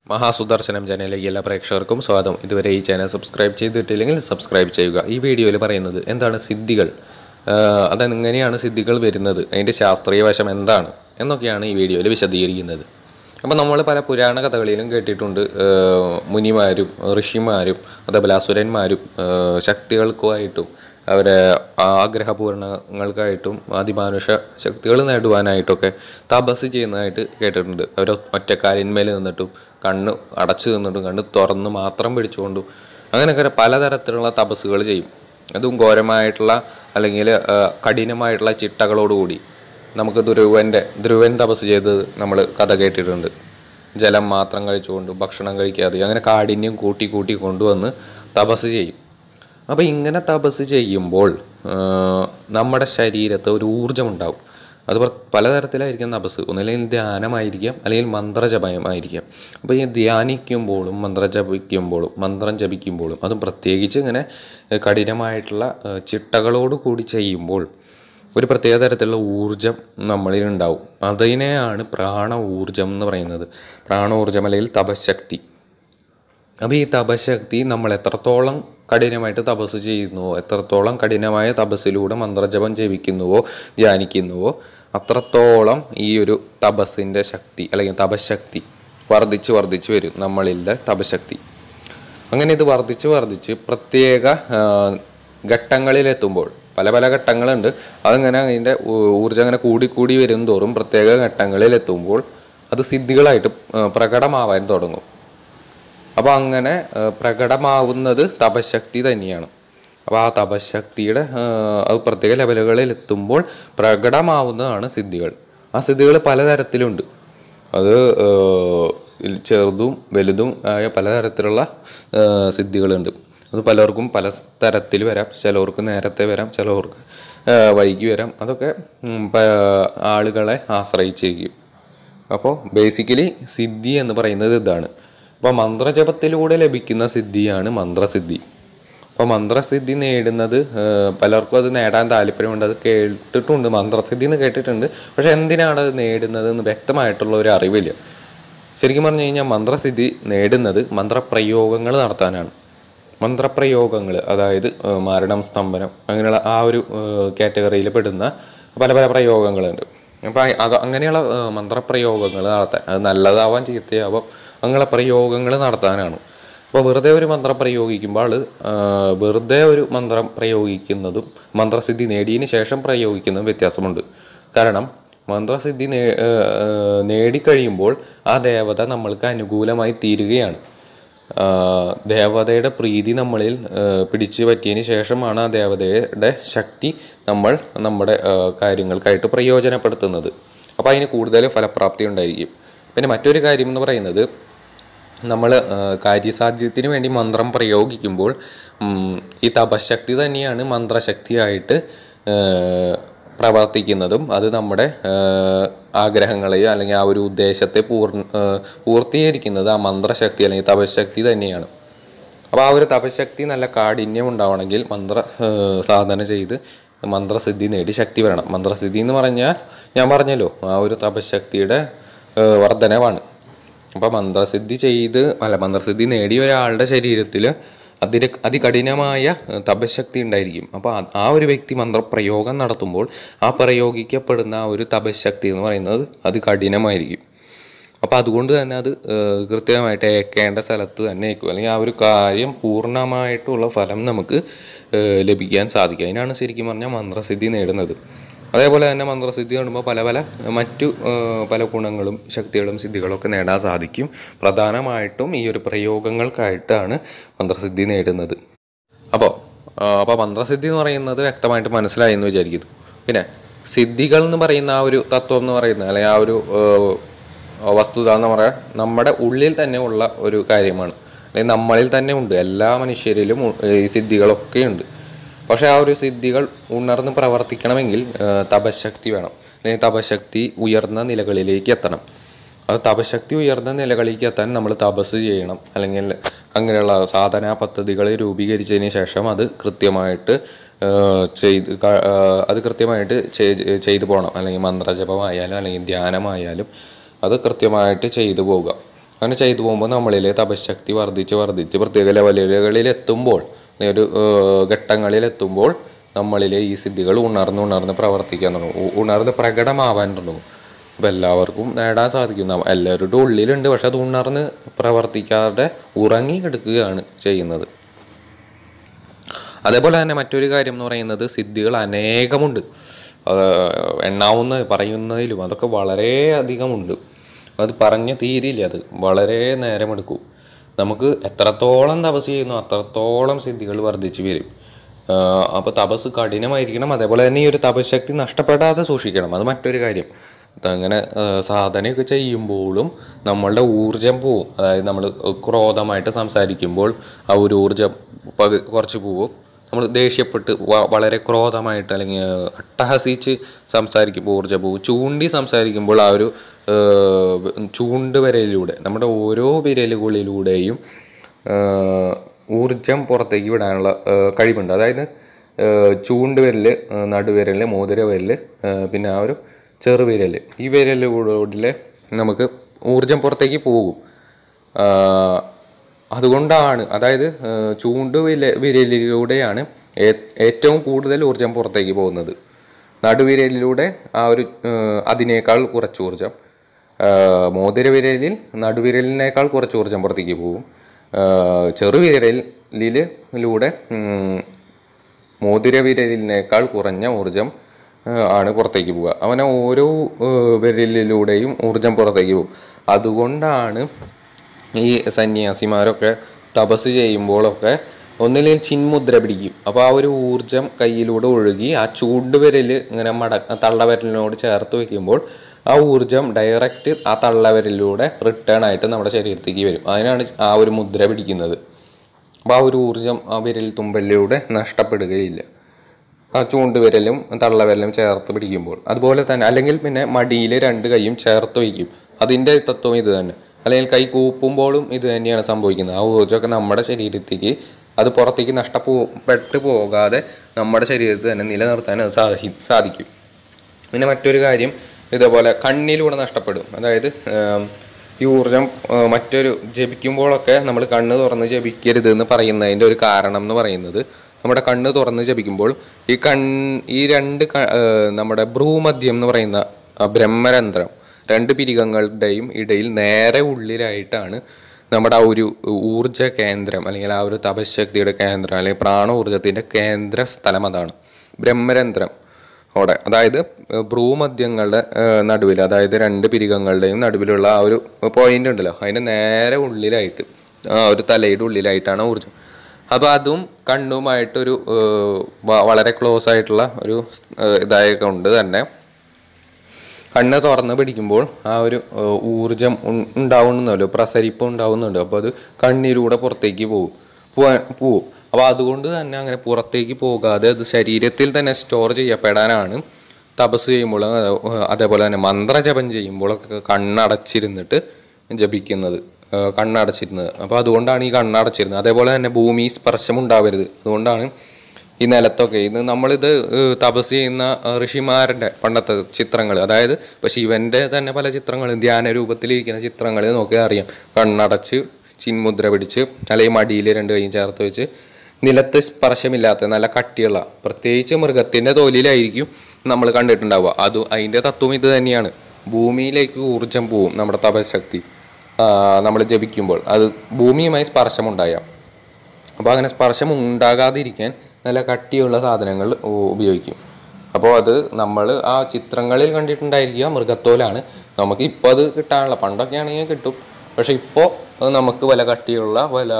മഹാസുദർശനം ചാനലിലേക്ക് എല്ലാ പ്രേക്ഷകർക്കും സ്വാഗതം ഇതുവരെ ഈ ചാനൽ സബ്സ്ക്രൈബ് ചെയ്തിട്ടില്ലെങ്കിൽ സബ്സ്ക്രൈബ് ചെയ്യുക ഈ വീഡിയോയിൽ പറയുന്നത് എന്താണ് സിദ്ധികൾ ആഹ് അത് എങ്ങനെയാണ് സിദ്ധികൾ വരുന്നത് അതിൻ്റെ ശാസ്ത്രീയ വശം എന്താണ് എന്നൊക്കെയാണ് ഈ വീഡിയോയിൽ വിശദീകരിക്കുന്നത് അപ്പോൾ നമ്മൾ പല പുരാണ കഥകളിലും കേട്ടിട്ടുണ്ട് ആഹ് മുനിമാരും ഋഷിമാരും അതേപോലെ അസുരന്മാരും ആഹ് ശക്തികൾക്കുമായിട്ടും അവരെ ആഗ്രഹപൂർണങ്ങൾക്കായിട്ടും അതിമാനുഷ ശക്തികൾ നേടുവാനായിട്ടൊക്കെ തപസ് ചെയ്യുന്നതായിട്ട് കേട്ടിട്ടുണ്ട് അവർ ഒറ്റക്കാലിന്മേൽ നിന്നിട്ടും കണ്ണ് അടച്ചു നിന്നിട്ടും കണ്ണ് തുറന്ന് മാത്രം പിടിച്ചുകൊണ്ടും അങ്ങനെയൊക്കെ പലതരത്തിലുള്ള തപസ്സുകൾ ചെയ്യും അതും ഘോരമായിട്ടുള്ള അല്ലെങ്കിൽ ആ, കഠിനമായിട്ടുള്ള ചിട്ടകളോടുകൂടി നമുക്ക് ധ്രുവൻ്റെ ധ്രുവൻ തപസ് ചെയ്ത് നമ്മൾ കഥ കേട്ടിട്ടുണ്ട് ജലം മാത്രം കഴിച്ചുകൊണ്ട് ഭക്ഷണം കഴിക്കാതെ അങ്ങനെ കാഠിന്യം കൂട്ടി കൂട്ടി കൊണ്ടുവന്ന് തപസ് ചെയ്യും അപ്പോൾ ഇങ്ങനെ തപസ് ചെയ്യുമ്പോൾ ആ, നമ്മുടെ ശരീരത്ത് ഒരു ഊർജ്ജമുണ്ടാവും അത് പ്ര- പലതരത്തിലായിരിക്കും തപസ് ഒന്നില്ലെങ്കിൽ ധ്യാനമായിരിക്കാം അല്ലെങ്കിൽ മന്ത്രജപമായിരിക്കാം അപ്പോൾ ഈ ധ്യാനിക്കുമ്പോഴും മന്ത്രജപിക്കുമ്പോഴും മന്ത്രം ജപിക്കുമ്പോഴും അതും പ്രത്യേകിച്ച് ഇങ്ങനെ ഏഹ്, കഠിനമായിട്ടുള്ള ഏഹ്, ചിട്ടകളോട് കൂടി ചെയ്യുമ്പോൾ ഒരു പ്രത്യേക തരത്തിലുള്ള ഊർജം നമ്മളിൽ ഉണ്ടാവും അതിനെയാണ് പ്രാണ ഊർജം എന്ന് പറയുന്നത് പ്രാണ ഊർജം അല്ലെങ്കിൽ തപശക്തി അപ്പോൾ ഈ തപശക്തി നമ്മൾ എത്രത്തോളം കഠിനമായിട്ട് തപസ് ചെയ്യുന്നുവോ എത്രത്തോളം കഠിനമായ തപസ്സിലൂടെ മന്ത്രജപം ജപിക്കുന്നുവോ ധ്യാനിക്കുന്നുവോ അത്രത്തോളം ഈ ഒരു തപസ്സിൻ്റെ ശക്തി അല്ലെങ്കിൽ തപശക്തി വർദ്ധിച്ച് വർദ്ധിച്ച് വരും നമ്മളിലെ തപശക്തി അങ്ങനെ ഇത് വർദ്ധിച്ച് വർദ്ധിച്ച് പ്രത്യേക ആ, ഘട്ടങ്ങളിലെത്തുമ്പോൾ പല പല ഘട്ടങ്ങളുണ്ട് അതങ്ങനെ അതിൻ്റെ ഊ- ഊർജ്ജം അങ്ങനെ കൂടി കൂടി വരും തോറും പ്രത്യേക ഘട്ടങ്ങളിലെത്തുമ്പോൾ അത് സിദ്ധികളായിട്ട് ആ, പ്രകടമാവാൻ തുടങ്ങും അപ്പോൾ അങ്ങനെ ആ, പ്രകടമാവുന്നത് തപശക്തി തന്നെയാണ് അപ്പോൾ ആ തപശക്തിയുടെ ആ, അത് പ്രത്യേക ലെവലുകളിൽ എത്തുമ്പോൾ പ്രകടമാവുന്നതാണ് സിദ്ധികൾ ആ സിദ്ധികൾ പലതരത്തിലുണ്ട് അത് ആ, ഇതിൽ ചെറുതും വലുതും ആയ പലതരത്തിലുള്ള ആ, സിദ്ധികളുണ്ട് അത് പലർക്കും പല തരത്തിൽ വരാം ചിലവർക്ക് നേരത്തെ വരാം ചിലവർക്ക് ആ, വൈകി വരാം അതൊക്കെ ഉം, പ- ആളുകളെ ആശ്രയിച്ചിരിക്കും അപ്പോൾ ബേസിക്കലി സിദ്ധി എന്ന് പറയുന്നത് ഇതാണ് അപ്പോൾ മന്ത്രജപത്തിലൂടെ ലഭിക്കുന്ന സിദ്ധിയാണ് മന്ത്രസിദ്ധി അപ്പോൾ മന്ത്രസിദ്ധി നേടുന്നത് ആ, പലർക്കും അത് നേടാൻ താല്പര്യമുണ്ട് അത് കേട്ടിട്ടുണ്ട് മന്ത്രസിദ്ധി എന്ന് കേട്ടിട്ടുണ്ട് പക്ഷെ എന്തിനാണ് അത് നേടുന്നത് എന്ന് വ്യക്തമായിട്ടുള്ള ഒരു അറിവില്ല ശരിക്കും പറഞ്ഞു കഴിഞ്ഞാൽ മന്ത്രസിദ്ധി നേടുന്നത് മന്ത്രപ്രയോഗങ്ങൾ നടത്താനാണ് മന്ത്രപ്രയോഗങ്ങൾ അതായത് ആ, മാരണം സ്തംഭനം അങ്ങനെയുള്ള ആ ഒരു കാറ്റഗറിയിൽ പെടുന്ന പല പല പ്രയോഗങ്ങളുണ്ട് അപ്പോൾ അത് അങ്ങനെയുള്ള ആ, മന്ത്രപ്രയോഗങ്ങൾ നടത്താൻ അത് നല്ലതാവാം ചീത്തയാവാം അങ്ങനെയുള്ള പ്രയോഗങ്ങൾ നടത്താനാണ് അപ്പോൾ വെറുതെ ഒരു മന്ത്രം പ്രയോഗിക്കുമ്പോൾ ആള്, ആ, വെറുതെ ഒരു മന്ത്രം പ്രയോഗിക്കുന്നതും മന്ത്രസിദ്ധി നേടിയതിന് ശേഷം പ്രയോഗിക്കുന്നതും വ്യത്യാസമുണ്ട് കാരണം മന്ത്രസിദ്ധി നേ ആ, ആ, നേടിക്കഴിയുമ്പോൾ ആ ദേവത നമ്മൾക്ക് അനുകൂലമായി തീരുകയാണ് ആ, ദേവതയുടെ പ്രീതി നമ്മളിൽ ആ, പിടിച്ചു പറ്റിയതിന് ശേഷമാണ് ആ ദേവതയുടെ ശക്തി നമ്മൾ നമ്മുടെ ആ, കാര്യങ്ങൾക്കായിട്ട് പ്രയോജനപ്പെടുത്തുന്നത് അപ്പോൾ അതിന് കൂടുതൽ ഫലപ്രാപ്തി ഉണ്ടായിരിക്കും പിന്നെ മറ്റൊരു കാര്യം എന്ന് പറയുന്നത് നമ്മൾ കാര്യസാധ്യത്തിന് വേണ്ടി മന്ത്രം പ്രയോഗിക്കുമ്പോൾ ഉം, ഈ തപശക്തി തന്നെയാണ് മന്ത്രശക്തിയായിട്ട് ആ, പ്രവർത്തിക്കുന്നതും അത് നമ്മുടെ ആ, ആഗ്രഹങ്ങളെയോ അല്ലെങ്കിൽ ആ ഒരു ഉദ്ദേശത്തെ പൂർണ്ണ ആ, പൂർത്തീകരിക്കുന്നത് ആ മന്ത്രശക്തി അല്ലെങ്കിൽ തപശക്തി തന്നെയാണ് അപ്പോൾ ആ ഒരു തപശക്തി നല്ല കാഠിന്യം ഉണ്ടാവണമെങ്കിൽ മന്ത്ര ആ, സാധന ചെയ്ത് മന്ത്രസിദ്ധി നേടി ശക്തി വരണം മന്ത്രസിദ്ധി എന്ന് പറഞ്ഞാൽ ഞാൻ പറഞ്ഞല്ലോ ആ ഒരു തപശക്തിയുടെ ആ, വർധനവാണ് അപ്പോൾ മന്ത്രസിദ്ധി ചെയ്ത് അല്ല മന്ത്രസിദ്ധി നേടിയ ഒരാളുടെ ശരീരത്തിൽ അതിന് അതികഠിനമായ ഏഹ്, തപശക്തി ഉണ്ടായിരിക്കും അപ്പോൾ ആ- ആ ഒരു വ്യക്തി മന്ത്രപ്രയോഗം നടത്തുമ്പോൾ ആ പ്രയോഗിക്കപ്പെടുന്ന ആ ഒരു തപശക്തി എന്ന് പറയുന്നത് അത് കഠിനമായിരിക്കും അപ്പോൾ അതുകൊണ്ട് തന്നെ അത് ഏഹ്, കൃത്യമായിട്ട് ഏക്കേണ്ട സ്ഥലത്ത് തന്നെ ഏക്കും അല്ലെങ്കിൽ ആ ഒരു കാര്യം പൂർണ്ണമായിട്ടുള്ള ഫലം നമുക്ക് ഏഹ്, ലഭിക്കാൻ സാധിക്കും അതിനാണ് ശരിക്കും പറഞ്ഞാൽ മന്ത്രസിദ്ധി നേടുന്നത് അതേപോലെ തന്നെ മന്ത്രസിദ്ധി നേടുമ്പോൾ പല പല മറ്റു ഏഹ്, പല ഗുണങ്ങളും ശക്തികളും സിദ്ധികളൊക്കെ നേടാൻ സാധിക്കും പ്രധാനമായിട്ടും ഈ ഒരു പ്രയോഗങ്ങൾക്കായിട്ടാണ് മന്ത്രസിദ്ധി നേടുന്നത് അപ്പോൾ അപ്പോൾ മന്ത്രസിദ്ധി എന്ന് പറയുന്നത് വ്യക്തമായിട്ട് മനസ്സിലായി എന്ന് വിചാരിക്കുന്നു പിന്നെ സിദ്ധികൾ എന്ന് പറയുന്ന ആ ഒരു തത്വം എന്ന് പറയുന്നത് അല്ലെങ്കിൽ ആ ഒരു ഏഹ്, വസ്തുത എന്ന് പറയാൻ നമ്മുടെ ഉള്ളിൽ തന്നെ ഉള്ള ഒരു കാര്യമാണ് അല്ലെങ്കിൽ നമ്മളിൽ തന്നെ ഉണ്ട് എല്ലാ മനുഷ്യരിലും ഉ- ഈ സിദ്ധികളൊക്കെ ഉണ്ട് പക്ഷേ ആ ഒരു സിദ്ധികൾ ഉണർന്ന് പ്രവർത്തിക്കണമെങ്കിൽ ഏഹ്, തപശക്തി വേണം അല്ലെങ്കിൽ തപശക്തി ഉയർന്ന നിലകളിലേക്ക് എത്തണം അത് തപശക്തി ഉയർന്ന നിലകളിലേക്ക് എത്താൻ നമ്മൾ തപസ് ചെയ്യണം അല്ലെങ്കിൽ അങ്ങനെയുള്ള സാധനാ പദ്ധതികൾ രൂപീകരിച്ചതിന് ശേഷം അത് കൃത്യമായിട്ട് ഏഹ്, ചെയ്ത് ക- ഏഹ്, അത് കൃത്യമായിട്ട് ചെയ്- ചെയ്തു പോകണം അല്ലെങ്കിൽ മന്ത്രജപമായാലും അല്ലെങ്കിൽ ധ്യാനമായാലും അത് കൃത്യമായിട്ട് ചെയ്തു പോവുക അങ്ങനെ ചെയ്തു പോകുമ്പോൾ നമ്മളിലെ തപശക്തി വർദ്ധിച്ച് വർദ്ധിച്ച് പ്രത്യേക ലെവലുകളിൽ എത്തുമ്പോൾ ഒരു ഏഹ്, ഘട്ടങ്ങളിൽ എത്തുമ്പോൾ നമ്മളിലെ ഈ സിദ്ധികൾ ഉണർന്ന് ഉണർന്ന് പ്രവർത്തിക്കാൻ തുടങ്ങും ഉ- ഉണർന്ന് പ്രകടമാവാൻ തുടങ്ങും അപ്പം എല്ലാവർക്കും നേടാൻ സാധിക്കും നമ്മ- എല്ലാവരുടെ ഉള്ളിലുണ്ട് പക്ഷെ അത് ഉണർന്ന് പ്രവർത്തിക്കാതെ ഉറങ്ങി കിടക്കുകയാണ് ചെയ്യുന്നത് അതേപോലെ തന്നെ മറ്റൊരു കാര്യം എന്ന് പറയുന്നത് സിദ്ധികൾ അനേകമുണ്ട് അത് എണ്ണാവുന്ന പറയുന്നതിലും അതൊക്കെ വളരെ അധികമുണ്ട് അത് പറഞ്ഞ് തീരില്ല അത് വളരെ നേരമെടുക്കും നമുക്ക് എത്രത്തോളം തപസ് ചെയ്യുന്നു അത്രത്തോളം സിദ്ധികൾ വർദ്ധിച്ചു വരും അപ്പോൾ തപസ് കഠിനമായിരിക്കണം അതേപോലെ തന്നെ ഈ ഒരു തപശക്തി നഷ്ടപ്പെടാതെ സൂക്ഷിക്കണം അത് മറ്റൊരു കാര്യം അങ്ങനെ ആ, സാധനയൊക്കെ ചെയ്യുമ്പോഴും നമ്മളുടെ ഊർജം പോവും അതായത് നമ്മൾ ക്രോധമായിട്ട് സംസാരിക്കുമ്പോൾ ആ ഒരു ഊർജം പകു കുറച്ച് പോവും നമ്മൾ ദേഷ്യപ്പെട്ട് വ- വളരെ ക്രോധമായിട്ട് അല്ലെങ്കിൽ അട്ടഹസിച്ച് സംസാരിക്കുമ്പോൾ ഊർജ്ജ പോവും ചൂണ്ടി സംസാരിക്കുമ്പോൾ ആ ഒരു ഏഹ്, ചൂണ്ട് വിരലിലൂടെ നമ്മുടെ ഓരോ വിരലുകളിലൂടെയും ഏഹ്, ഊർജം പുറത്തേക്ക് വിടാനുള്ള ഏഹ്, കഴിവുണ്ട് അതായത് ഏഹ്, ചൂണ്ട് വിരല് ഏഹ്, നടുവിരല് മോതിര വിരല് ഏഹ്, പിന്നെ ആ ഒരു ചെറുവിരൽ ഈ വിരലുകളിലെ നമുക്ക് ഊർജം പുറത്തേക്ക് പോകും ആഹ് അതുകൊണ്ടാണ് അതായത് ആഹ് ചൂണ്ട് വില വിരലിലൂടെയാണ് ഏ- ഏറ്റവും കൂടുതൽ ഊർജം പുറത്തേക്ക് പോകുന്നത് നടുവിരലിലൂടെ ആ ഒരു ആഹ് അതിനേക്കാൾ കുറച്ച് ഊർജം ആഹ് മോതിരവിരലിൽ നടുവിരലിനേക്കാൾ കുറച്ച് ഊർജം പുറത്തേക്ക് പോകും ആഹ് ചെറുവിരലിലൂടെ ഉം, മോതിരവിരലിനേക്കാൾ കുറഞ്ഞ ഊർജം ആ, ആണ് പുറത്തേക്ക് പോവുക അവനെ ഓരോ ആ, വിരലിലൂടെയും ഊർജം പുറത്തേക്ക് പോകും അതുകൊണ്ടാണ് ഈ സന്യാസിമാരൊക്കെ തപസ് ചെയ്യുമ്പോഴൊക്കെ ഒന്നില്ലെങ്കിൽ ചിന്മുദ്ര പിടിക്കും അപ്പോൾ ആ ഒരു ഊർജം കയ്യിലൂടെ ഒഴുകി ആ ചൂണ്ടുവിരൽ ഇങ്ങനെ മട തള്ളവിരലിനോട് ചേർത്ത് വയ്ക്കുമ്പോൾ ആ ഊർജം ഡയറക്റ്റ് ആ തള്ളവിരലിലൂടെ റിട്ടേൺ ആയിട്ട് നമ്മുടെ ശരീരത്തേക്ക് വരും അതിനാണ് ആ ഒരു മുദ്ര പിടിക്കുന്നത് അപ്പോൾ ആ ഒരു ഊർജം ആ വിരൽ തുമ്പലിലൂടെ നഷ്ടപ്പെടുകയില്ല ആ ചൂണ്ടുവിരലും തള്ളവിരലും ചേർത്ത് പിടിക്കുമ്പോൾ അതുപോലെ തന്നെ അല്ലെങ്കിൽ പിന്നെ മടിയിൽ രണ്ട് കൈയും ചേർത്ത് വയ്ക്കും അതിൻ്റെ തത്വം ഇത് തന്നെ അല്ലെങ്കിൽ കൈ കൂപ്പുമ്പോഴും ഇത് തന്നെയാണ് സംഭവിക്കുന്നത് ആ ഊർജ്ജമൊക്കെ നമ്മുടെ ശരീരത്തേക്ക് അത് പുറത്തേക്ക് നഷ്ടപ്പെട്ടു പോകാതെ നമ്മുടെ ശരീരത്തിൽ തന്നെ നിലനിർത്താൻ അത് സാധി സാധിക്കും പിന്നെ മറ്റൊരു കാര്യം ഇതേപോലെ കണ്ണിലൂടെ നഷ്ടപ്പെടും അതായത് ആം, ഈ ഊർജം ആ, മറ്റൊരു ജപിക്കുമ്പോഴൊക്കെ നമ്മൾ കണ്ണ് തുറന്ന് ജപിക്കരുത് എന്ന് പറയുന്നതിൻ്റെ ഒരു കാരണം എന്ന് പറയുന്നത് നമ്മുടെ കണ്ണ് തുറന്ന് ജപിക്കുമ്പോൾ ഈ കൺ ഈ രണ്ട് ക- ആ, നമ്മുടെ ഭ്രൂമധ്യം എന്ന് പറയുന്ന ആ ബ്രഹ്മരന്ധ്രം രണ്ട് പിരികങ്ങളുടെയും ഇടയിൽ നേരെ ഉള്ളിലായിട്ടാണ് നമ്മുടെ ആ ഒരു ഊർജ കേന്ദ്രം അല്ലെങ്കിൽ ആ ഒരു തപശക്തിയുടെ കേന്ദ്രം അല്ലെങ്കിൽ പ്രാണോർജത്തിൻ്റെ കേന്ദ്ര സ്ഥലം അതാണ് ബ്രഹ്മരന്ധ്രം അവിടെ അതായത് ഏഹ് ഭ്രൂമധ്യങ്ങളുടെ ഏഹ് നടുവിൽ അതായത് രണ്ട് പിരികങ്ങളുടെയും നടുവിലുള്ള ആ ഒരു പോയിന്റ് ഉണ്ടല്ലോ അതിൻ്റെ നേരെ ഉള്ളിലായിട്ട് ആ ഒരു തലയുടെ ഉള്ളിലായിട്ടാണ് ഊർജം അപ്പോൾ അതും കണ്ണുമായിട്ടൊരു ഏഹ് വ- വളരെ ക്ലോസ് ആയിട്ടുള്ള ഒരു ഏഹ് ഇതായ കൊണ്ട് തന്നെ കണ്ണ് തുറന്ന് പിടിക്കുമ്പോൾ ആ ഒരു ഏഹ്, ഊർജം ഉൺ- ഉണ്ടാവുന്നുണ്ടല്ലോ പ്രസരിപ്പ് ഉണ്ടാവുന്നുണ്ട് അപ്പോൾ അത് കണ്ണിലൂടെ പുറത്തേക്ക് പോകും പോവാൻ പോവും അപ്പോൾ അതുകൊണ്ട് തന്നെ അങ്ങനെ പുറത്തേക്ക് പോകാതെ അത് ശരീരത്തിൽ തന്നെ സ്റ്റോർ ചെയ്യപ്പെടാനാണ് തപസ് ചെയ്യുമ്പോൾ അത് അതേപോലെ തന്നെ മന്ത്രജപം ചെയ്യുമ്പോഴൊക്കെ കണ്ണടച്ചിരുന്നിട്ട് ജപിക്കുന്നത് ഏഹ്, കണ്ണടച്ചിരുന്നത് അപ്പോൾ അതുകൊണ്ടാണ് ഈ കണ്ണടച്ചിരുന്നത് അതേപോലെ തന്നെ ഭൂമി സ്പർശം ഉണ്ടാവരുത് അതുകൊണ്ടാണ് ഈ നിലത്തൊക്കെ ഇത് നമ്മളിത് ഏഹ്, തപസ് ചെയ്യുന്ന ഏഹ്, ഋഷിമാരുടെ പണ്ടത്തെ ചിത്രങ്ങൾ അതായത് ഇപ്പോൾ ശിവന്റെ തന്നെ പല ചിത്രങ്ങളും ധ്യാന രൂപത്തിലിരിക്കുന്ന ചിത്രങ്ങൾ നോക്കിയാൽ അറിയാം കണ്ണടച്ച് ചിന്മുദ്ര പിടിച്ച് അല്ലെങ്കിൽ മടിയിൽ രണ്ട് കൈയും ചേർത്ത് വെച്ച് നിലത്ത് സ്പർശമില്ലാത്ത നല്ല കട്ടിയുള്ള പ്രത്യേകിച്ച് മൃഗത്തിന്റെ തോലിലായിരിക്കും നമ്മൾ കണ്ടിട്ടുണ്ടാവുക അത് അതിന്റെ തത്വം ഇത് തന്നെയാണ് ഭൂമിയിലേക്ക് ഊർജം പോവും നമ്മുടെ തപശക്തി നമ്മൾ ജപിക്കുമ്പോൾ അത് ഭൂമിയുമായി സ്പർശമുണ്ടായാൽ അപ്പോൾ അങ്ങനെ സ്പർശം ഉണ്ടാകാതിരിക്കാൻ നല്ല കട്ടിയുള്ള സാധനങ്ങൾ ഉ- ഉപയോഗിക്കും അപ്പോൾ അത് നമ്മൾ ആ ചിത്രങ്ങളിൽ കണ്ടിട്ടുണ്ടായിരിക്കുക മൃഗത്തോലാണ് നമുക്ക് ഇപ്പോൾ അത് കിട്ടാനുള്ള പണ്ടൊക്കെ ആണെങ്കിൽ കിട്ടും പക്ഷെ ഇപ്പോൾ നമുക്ക് വില കട്ടിയുള്ള വില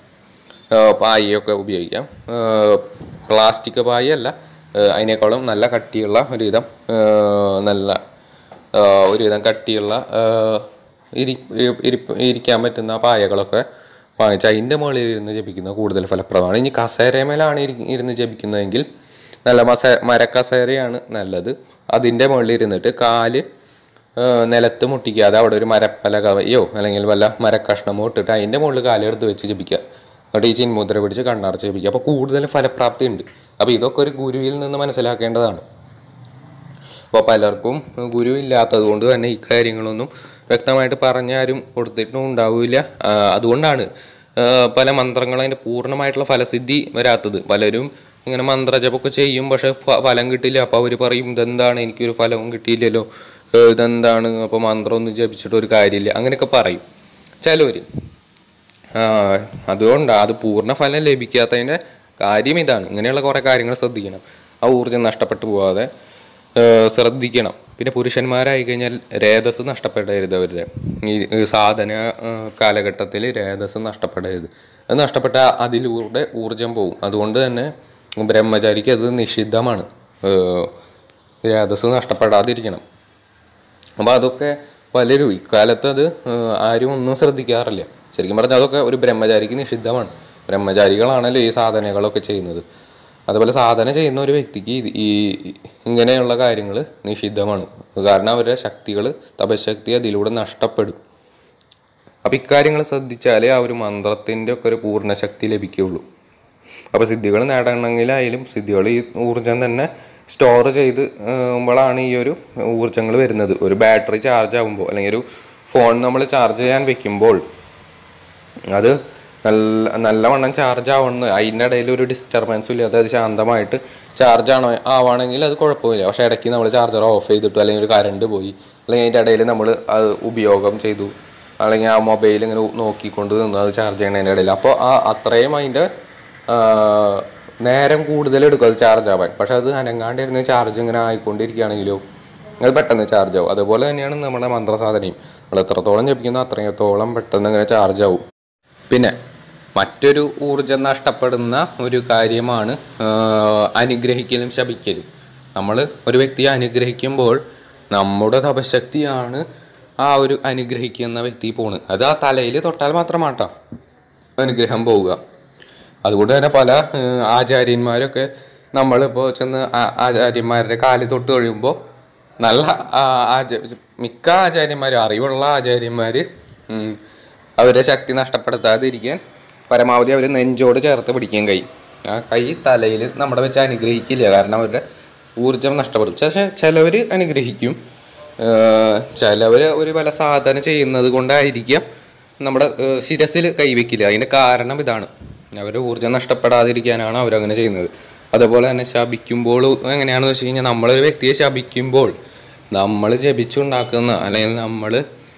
പായയൊക്കെ ഉപയോഗിക്കാം പ്ലാസ്റ്റിക് പായല്ല ഏഹ് അതിനേക്കാളും നല്ല കട്ടിയുള്ള ഒരുവിധം ഏഹ് നല്ല ഏഹ് ഒരുവിധം കട്ടിയുള്ള ഏഹ് ഇരി ഇരിപ്പ് ഇരിക്കാൻ പറ്റുന്ന പായകളൊക്കെ വാങ്ങിച്ച് അതിൻ്റെ മുകളിൽ ഇരുന്ന് ജപിക്കുന്നത് കൂടുതൽ ഫലപ്രദമാണ് ഇനി കസേരമേലാണ് ഇരി- ഇരുന്ന് ജപിക്കുന്നതെങ്കിൽ നല്ല മസ മരക്കസേരയാണ് നല്ലത് അതിൻ്റെ മുകളിൽ ഇരുന്നിട്ട് കാല് ഏഹ് നിലത്ത് മുട്ടിക്കാതെ അവിടെ ഒരു മരപ്പലകയോ അല്ലെങ്കിൽ വല്ല മരക്കഷ്ണമോ ഇട്ടിട്ട് അതിൻ്റെ മുകളിൽ കാലെടുത്ത് വെച്ച് ജപിക്കുക എന്നിട്ട് ഈ ചിന്മുദ്ര പിടിച്ച് കണ്ണടച്ച് ജപിക്കുക അപ്പോൾ കൂടുതൽ ഫലപ്രാപ്തി ഉണ്ട് അപ്പോൾ ഇതൊക്കെ ഒരു ഗുരുവിൽ നിന്ന് മനസ്സിലാക്കേണ്ടതാണ് അപ്പോൾ പലർക്കും ഗുരു ഇല്ലാത്തത് കൊണ്ട് തന്നെ ഇക്കാര്യങ്ങളൊന്നും വ്യക്തമായിട്ട് പറഞ്ഞാരും കൊടുത്തിട്ടും ഉണ്ടാവില്ല ആ, അതുകൊണ്ടാണ് ആ, പല മന്ത്രങ്ങളും അതിൻ്റെ പൂർണ്ണമായിട്ടുള്ള ഫലസിദ്ധി വരാത്തത് പലരും ഇങ്ങനെ മന്ത്രജപമൊക്കെ ചെയ്യും പക്ഷെ ഫ- ഫലം കിട്ടില്ല അപ്പോൾ അവർ പറയും ഇതെന്താണ് എനിക്കൊരു ഫലവും കിട്ടിയില്ലല്ലോ ഏ, ഇതെന്താണ് അപ്പോൾ മന്ത്രമൊന്നും ജപിച്ചിട്ട് ഒരു കാര്യമില്ല അങ്ങനെയൊക്കെ പറയും ചിലവർ അതുകൊണ്ട് അത് പൂർണ്ണ ഫലം ലഭിക്കാത്തതിൻ്റെ കാര്യം ഇതാണ് ഇങ്ങനെയുള്ള കുറേ കാര്യങ്ങൾ ശ്രദ്ധിക്കണം ആ ഊർജ്ജം നഷ്ടപ്പെട്ടു പോവാതെ ആ, ശ്രദ്ധിക്കണം പിന്നെ പുരുഷന്മാരായി കഴിഞ്ഞാൽ രേതസ് നഷ്ടപ്പെടരുത് അവരുടെ ഈ ഈ സാധന കാലഘട്ടത്തിൽ രേതസ് നഷ്ടപ്പെടരുത് അത് നഷ്ടപ്പെട്ട അതിലൂടെ ഊർജം പോകും അതുകൊണ്ട് തന്നെ ബ്രഹ്മചാരിക്ക് അത് നിഷിദ്ധമാണ് ആ, രേതസ് നഷ്ടപ്പെടാതിരിക്കണം അപ്പോൾ അതൊക്കെ പലരും ഇക്കാലത്ത് അത് ഏഹ്, ആരും ഒന്നും ശ്രദ്ധിക്കാറില്ല ശരിക്കും പറഞ്ഞാൽ അതൊക്കെ ഒരു ബ്രഹ്മചാരിക്ക് നിഷിദ്ധമാണ് ബ്രഹ്മചാരികളാണല്ലോ ഈ സാധനകളൊക്കെ ചെയ്യുന്നത് അതുപോലെ സാധന ചെയ്യുന്ന ഒരു വ്യക്തിക്ക് ഇത് ഈ ഇങ്ങനെയുള്ള കാര്യങ്ങൾ നിഷിദ്ധമാണ് കാരണം അവരുടെ ശക്തികൾ തപശക്തി അതിലൂടെ നഷ്ടപ്പെടും അപ്പം ഇക്കാര്യങ്ങൾ ശ്രദ്ധിച്ചാലേ ആ ഒരു മന്ത്രത്തിൻ്റെ ഒക്കെ ഒരു പൂർണ്ണശക്തി ലഭിക്കുകയുള്ളൂ അപ്പോൾ സിദ്ധികൾ നേടണമെങ്കിലായാലും സിദ്ധികൾ ഈ ഊർജം തന്നെ സ്റ്റോർ ചെയ്ത് മ്പോഴാണ് ഈ ഒരു ഊർജ്ജങ്ങൾ വരുന്നത് ഒരു ബാറ്ററി ചാർജ് ആകുമ്പോൾ അല്ലെങ്കിൽ ഒരു ഫോൺ നമ്മൾ ചാർജ് ചെയ്യാൻ വെക്കുമ്പോൾ അത് നല്ല നല്ലവണ്ണം ചാർജ് ആവണം അതിൻ്റെ ഇടയിൽ ഒരു ഡിസ്റ്റർബൻസും ഇല്ലാതെ അത് ശാന്തമായിട്ട് ചാർജ് ആണോ ആവുകയാണെങ്കിൽ അത് കുഴപ്പമില്ല പക്ഷേ ഇടയ്ക്ക് നമ്മൾ ചാർജർ ഓഫ് ചെയ്തിട്ടു അല്ലെങ്കിൽ ഒരു കറണ്ട് പോയി അല്ലെങ്കിൽ അതിൻ്റെ ഇടയിൽ നമ്മൾ അത് ഉപയോഗം ചെയ്തു അല്ലെങ്കിൽ ആ മൊബൈൽ ഇങ്ങനെ നോക്കിക്കൊണ്ട് നിന്നു അത് ചാർജ് ചെയ്യണതിൻ്റെ ഇടയിൽ അപ്പോൾ ആ അത്രയും അതിൻ്റെ ആ, നേരം കൂടുതൽ എടുക്കും അത് ചാർജ് ആവാൻ പക്ഷെ അത് അനങ്ങാണ്ടിരുന്ന് ചാർജ് ഇങ്ങനെ ആയിക്കൊണ്ടിരിക്കുകയാണെങ്കിലോ അത് പെട്ടെന്ന് ചാർജ് ആവും അതുപോലെ തന്നെയാണ് നമ്മുടെ മന്ത്രസാധനയും നമ്മൾ എത്രത്തോളം ജപിക്കുന്നോ അത്രത്തോളം പെട്ടെന്ന് ഇങ്ങനെ ചാർജ് ആവും പിന്നെ മറ്റൊരു ഊർജം നഷ്ടപ്പെടുന്ന ഒരു കാര്യമാണ് ആ, അനുഗ്രഹിക്കലും ശപിക്കലും നമ്മൾ ഒരു വ്യക്തിയെ അനുഗ്രഹിക്കുമ്പോൾ നമ്മുടെ തപശക്തിയാണ് ആ ഒരു അനുഗ്രഹിക്കുന്ന വ്യക്തി പോണ് അത് ആ തലയിൽ തൊട്ടാൽ മാത്രമാട്ടോ അനുഗ്രഹം പോവുക അതുകൊണ്ട് തന്നെ പല ഏഹ്, ആചാര്യന്മാരൊക്കെ നമ്മളിപ്പോൾ ചെന്ന് ആ- ആചാര്യന്മാരുടെ കാലിൽ തൊട്ട് കഴിയുമ്പോൾ നല്ല ആ, ആച മിക്ക ആചാര്യന്മാരും അറിവുള്ള ആചാര്യന്മാർ അവരുടെ ശക്തി നഷ്ടപ്പെടുത്താതിരിക്കാൻ പരമാവധി അവർ നെഞ്ചോട് ചേർത്ത് പിടിക്കുകയും കൈ ആ കൈ തലയിൽ നമ്മുടെ വെച്ച് അനുഗ്രഹിക്കില്ല കാരണം അവരുടെ ഊർജം നഷ്ടപ്പെടും പക്ഷേ ചിലവർ അനുഗ്രഹിക്കും ചിലവർ ഒരു പല സാധന ചെയ്യുന്നത് കൊണ്ടായിരിക്കാം നമ്മുടെ ഏഹ്, ശിരസിൽ കൈവയ്ക്കില്ല അതിൻ്റെ കാരണം ഇതാണ് അവരുടെ ഊർജ്ജം നഷ്ടപ്പെടാതിരിക്കാനാണ് അവരങ്ങനെ ചെയ്യുന്നത് അതുപോലെ തന്നെ ശപിക്കുമ്പോൾ എങ്ങനെയാണെന്ന് വെച്ച് കഴിഞ്ഞാൽ നമ്മളൊരു വ്യക്തിയെ ശപിക്കുമ്പോൾ നമ്മൾ ജപിച്ചുണ്ടാക്കുന്ന അല്ലെങ്കിൽ നമ്മൾ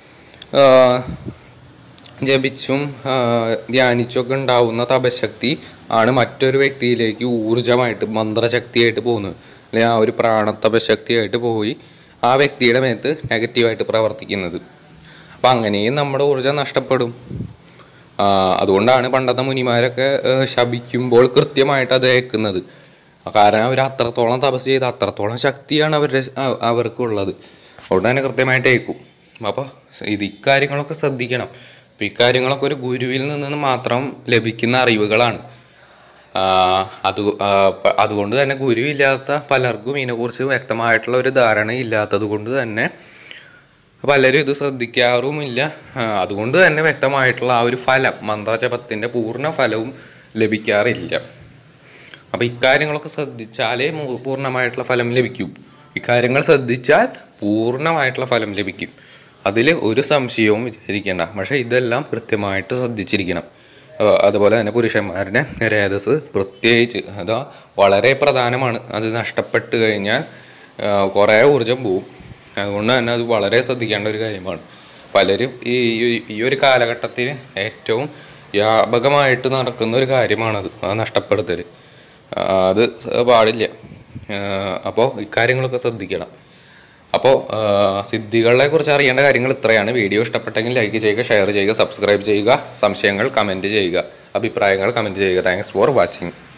ജപിച്ചും ആ, ധ്യാനിച്ചൊക്കെ ഉണ്ടാവുന്ന തപശക്തി ആണ് മറ്റൊരു വ്യക്തിയിലേക്ക് ഊർജമായിട്ട് മന്ത്രശക്തിയായിട്ട് പോകുന്നത് അല്ലെങ്കിൽ ആ ഒരു പ്രാണതപശക്തിയായിട്ട് പോയി ആ വ്യക്തിയുടെ മേത്ത് നെഗറ്റീവായിട്ട് പ്രവർത്തിക്കുന്നത് അപ്പം അങ്ങനെയും നമ്മുടെ ഊർജം നഷ്ടപ്പെടും ആ, അതുകൊണ്ടാണ് പണ്ടത്തെ മുനിമാരൊക്കെ ഏ, ശപിക്കുമ്പോൾ കൃത്യമായിട്ട് അത് ഏൽക്കുന്നത് കാരണം അവർ അത്രത്തോളം തപസ് ചെയ്ത് അത്രത്തോളം ശക്തിയാണ് അവരുടെ അ- അവർക്കുള്ളത് അതുകൊണ്ട് തന്നെ കൃത്യമായിട്ട് ഏൽക്കും അപ്പോൾ ഇത് ഇക്കാര്യങ്ങളൊക്കെ ശ്രദ്ധിക്കണം അപ്പോൾ ഇക്കാര്യങ്ങളൊക്കെ ഒരു ഗുരുവിൽ നിന്ന് മാത്രം ലഭിക്കുന്ന അറിവുകളാണ് ആ, അത് ആ, പ- അതുകൊണ്ട് തന്നെ ഗുരുവില്ലാത്ത പലർക്കും ഇതിനെക്കുറിച്ച് വ്യക്തമായിട്ടുള്ള ഒരു ധാരണ ഇല്ലാത്തത് കൊണ്ട് തന്നെ പലരും ഇത് ശ്രദ്ധിക്കാറുമില്ല ആ, അതുകൊണ്ട് തന്നെ വ്യക്തമായിട്ടുള്ള ആ ഒരു ഫലം മന്ത്രജപത്തിൻ്റെ പൂർണ്ണ ഫലവും ലഭിക്കാറില്ല അപ്പോൾ ഇക്കാര്യങ്ങളൊക്കെ ശ്രദ്ധിച്ചാലേ മു- പൂർണ്ണമായിട്ടുള്ള ഫലം ലഭിക്കൂ ഇക്കാര്യങ്ങൾ ശ്രദ്ധിച്ചാൽ പൂർണ്ണമായിട്ടുള്ള ഫലം ലഭിക്കും അതിൽ ഒരു സംശയവും വിചാരിക്കേണ്ട പക്ഷേ ഇതെല്ലാം കൃത്യമായിട്ട് ശ്രദ്ധിച്ചിരിക്കണം ആ, അതുപോലെ തന്നെ പുരുഷന്മാരുടെ രേതസ് പ്രത്യേകിച്ച് അതാ വളരെ പ്രധാനമാണ് അത് നഷ്ടപ്പെട്ട് കഴിഞ്ഞാൽ ആ, കുറേ ഊർജം പോവും അതുകൊണ്ട് തന്നെ അത് വളരെ ശ്രദ്ധിക്കേണ്ട ഒരു കാര്യമാണ് പലരും ഈ ഈ- ഈ ഒരു കാലഘട്ടത്തിൽ ഏറ്റവും വ്യാപകമായിട്ട് നടക്കുന്ന ഒരു കാര്യമാണത് ആ നഷ്ടപ്പെടുത്തൽ അത് പാടില്ല അപ്പോൾ ഇക്കാര്യങ്ങളൊക്കെ ശ്രദ്ധിക്കണം അപ്പോൾ സിദ്ധികളെ കുറിച്ച് അറിയേണ്ട കാര്യങ്ങൾ ഇത്രയാണ് വീഡിയോ ഇഷ്ടപ്പെട്ടെങ്കിൽ ലൈക്ക് ചെയ്യുക ഷെയർ ചെയ്യുക സബ്സ്ക്രൈബ് ചെയ്യുക സംശയങ്ങൾ കമൻറ്റ് ചെയ്യുക അഭിപ്രായങ്ങൾ കമൻറ്റ് ചെയ്യുക താങ്ക്സ് ഫോർ വാച്ചിങ്